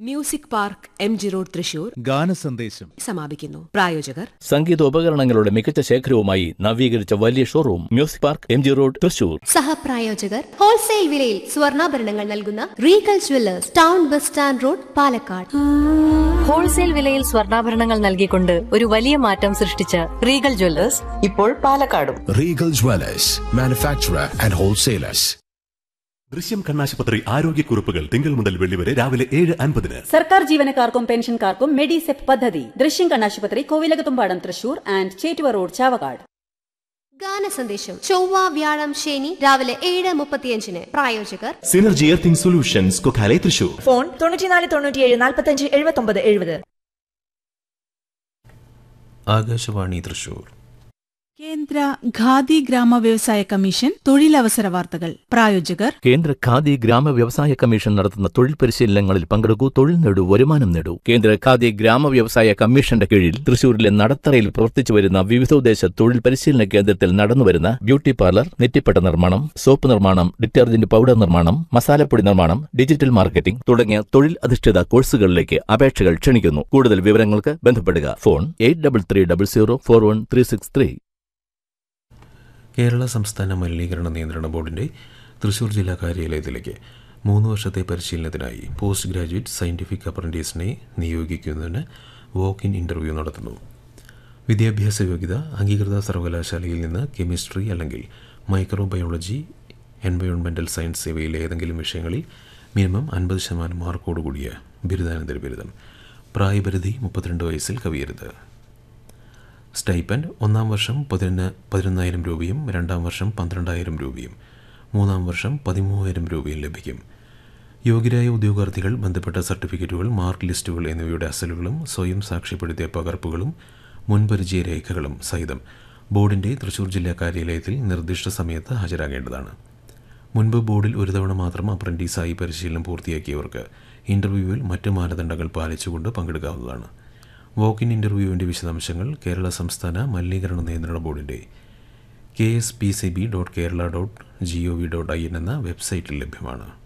Music Park M G Road Thrissur ഗാനസന്ദേശം സമാപിക്കുന്നു പ്രായോജകർ സംഗീതോപകരണങ്ങളുടെ മികച്ച ശേഖരവുമായി നവീകരിച്ച വലിയ showroom Music Park M G Road Thrissur സഹപ്രായോജകർ ഹോൾസെയിൽ വിലയിൽ സ്വർണ്ണാഭരണങ്ങൾ നൽകുന്ന Regal Jewellers town bus stand road Palakkad wholesale വിലയിൽ സ്വർണ്ണാഭരണങ്ങൾ നൽകിക്കൊണ്ട് ഒരു വലിയ മാറ്റം സൃഷ്ടിച്ച റീഗൽ ജ്വല്ലേഴ്സ് ഇപ്പോൾ പാലക്കാടും Regal Dwellers, manufacturer and wholesalers. ദൃശ്യം കണ്ണാശുപത്രി ആരോഗ്യക്കുറിപ്പുകൾ തിങ്കൾ മുതൽ വെള്ളി വരെ രാവിലെ ഏഴ് അൻപതിന് സർക്കാർ ജീവനക്കാർക്കും പെൻഷൻകാർക്കും മെഡിസെപ് പദ്ധതി ദൃശ്യം കണ്ണാശുപത്രി കോവിലകത്തുംപാടം തൃശൂർ ആൻഡ് ചേറ്റുവ റോഡ് ചാവക്കാട് ഗാന സന്ദേശം ചൊവ്വ വ്യാഴം ശനി രാവിലെ ഏഴ് മുപ്പത്തിയഞ്ചിന് പ്രായോജകർ Synergy Earthing Solutions Kokkale Thrissur phone തൊണ്ണൂറ്റിനാല് തൊണ്ണൂറ്റിയേഴ് നാൽപ്പത്തഞ്ച് എഴുപത്തൊമ്പത് എഴുപത് ആകാശവാണി തൃശൂർ കേന്ദ്ര ഖാദി ഗ്രാമ വ്യവസായ കമ്മീഷൻ തൊഴിലവസര വാർത്തകൾ പ്രായോജകർ കേന്ദ്ര ഖാദി ഗ്രാമ വ്യവസായ കമ്മീഷൻ നടത്തുന്ന തൊഴിൽ പരിശീലനങ്ങളിൽ പങ്കെടുക്കൂ തൊഴിൽ നേടൂ വരുമാനം നേടൂ കേന്ദ്ര ഖാദി ഗ്രാമ വ്യവസായ കമ്മീഷന്റെ കീഴിൽ തൃശൂരിലെ നടത്തറയിൽ പ്രവർത്തിച്ചു വരുന്ന വിവിധോദ്ദേശ തൊഴിൽ പരിശീലന കേന്ദ്രത്തിൽ നടന്നുവരുന്ന ബ്യൂട്ടി പാർലർ നെറ്റിപ്പട്ട നിർമ്മാണം സോപ്പ് നിർമ്മാണം ഡിറ്റർജന്റ് പൗഡർ നിർമ്മാണം മസാലപ്പൊടി നിർമ്മാണം ഡിജിറ്റൽ മാർക്കറ്റിംഗ് തുടങ്ങിയ തൊഴിൽ അധിഷ്ഠിത കോഴ്സുകളിലേക്ക് അപേക്ഷകൾ ക്ഷണിക്കുന്നു കൂടുതൽ വിവരങ്ങൾക്ക് ബന്ധപ്പെടുക phone eight double three double zero four one three six three Kerala സംസ്ഥാന മലിനീകരണ നിയന്ത്രണ ബോർഡിൻ്റെ തൃശൂർ ജില്ലാ കാര്യാലയത്തിലേക്ക് മൂന്ന് വർഷത്തെ പരിശീലനത്തിനായി പോസ്റ്റ് ഗ്രാജുവേറ്റ് സയൻറ്റിഫിക് അപ്രന്റീസിനെ നിയോഗിക്കുന്നതിന് വോക്ക് ഇൻ ഇൻ്റർവ്യൂ നടത്തുന്നു വിദ്യാഭ്യാസ യോഗ്യത അംഗീകൃത സർവകലാശാലയിൽ നിന്ന് കെമിസ്ട്രി അല്ലെങ്കിൽ മൈക്രോബയോളജി എൻവയോൺമെൻറ്റൽ സയൻസ് ഇവയിലെ ഏതെങ്കിലും വിഷയങ്ങളിൽ മിനിമം അൻപത് ശതമാനം മാർക്കോടുകൂടിയ ബിരുദാനന്തര ബിരുദം പ്രായപരിധി മുപ്പത്തിരണ്ട് വയസ്സിൽ കവിയരുത് സ്റ്റൈപ്പൻഡ് ഒന്നാം വർഷം പതിനൊന്ന് പതിനൊന്നായിരം രൂപയും രണ്ടാം വർഷം പന്ത്രണ്ടായിരം രൂപയും മൂന്നാം വർഷം പതിമൂവായിരം രൂപയും ലഭിക്കും യോഗ്യരായ ഉദ്യോഗാർത്ഥികൾ ബന്ധപ്പെട്ട സർട്ടിഫിക്കറ്റുകൾ മാർക്ക് ലിസ്റ്റുകൾ എന്നിവയുടെ അസലുകളും സ്വയം സാക്ഷ്യപ്പെടുത്തിയ പകർപ്പുകളും മുൻപരിചയ രേഖകളും സഹിതം ബോർഡിൻ്റെ തൃശൂർ ജില്ലാ കാര്യാലയത്തിൽ നിർദ്ദിഷ്ട സമയത്ത് ഹാജരാകേണ്ടതാണ് മുൻപ് ബോർഡിൽ ഒരു തവണ മാത്രം അപ്രന്റീസായി പരിശീലനം പൂർത്തിയാക്കിയവർക്ക് ഇൻ്റർവ്യൂവിൽ മറ്റ് മാനദണ്ഡങ്ങൾ പാലിച്ചുകൊണ്ട് പങ്കെടുക്കാവുന്നതാണ് വോക്ക് ഇൻ ഇൻ്റർവ്യൂവിൻ്റെ വിശദാംശങ്ങൾ കേരള സംസ്ഥാന മലിനീകരണ നിയന്ത്രണ ബോർഡിൻ്റെ K S P C B dot Kerala dot G O V dot I N എന്ന വെബ്സൈറ്റിൽ ലഭ്യമാണ്